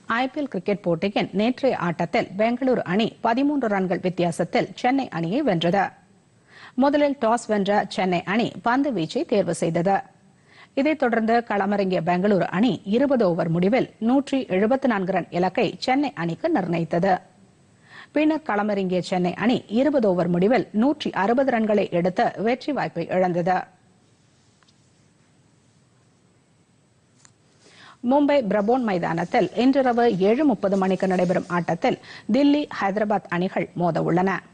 IPL cricket போட்டியின் நேற்றைய ஆட்டத்தில் பெங்களூரு அணி பதிமூன்று ரன்கள் வித்தியாசத்தில் சென்னை அணியை வென்றது முதலில் டாஸ் வென்ற சென்னை அணி பந்து வீச்சை தேர்வு செய்தது இதைத் தொடர்ந்து களமிறங்கிய பெங்களூரு அணி இருபது ஓவர் முடிவில் நூற்றி எழுபத்தி நான்கு ரன் இலக்கை சென்னை அணிக்கு நிர்ணயித்தது பின்னர் களமிறங்கிய சென்னை அணி இருபது ஓவர் முடிவில் நூற்றி அறுபது ரன்களை எடுத்து வெற்றி வாய்ப்பை இழந்தது மும்பை பிரபோன் மைதானத்தில் இன்றிரவு ஏழு முப்பது மணிக்கு நடைபெறும் ஆட்டத்தில் தில்லி ஹைதராபாத் அணிகள் மோத உள்ளன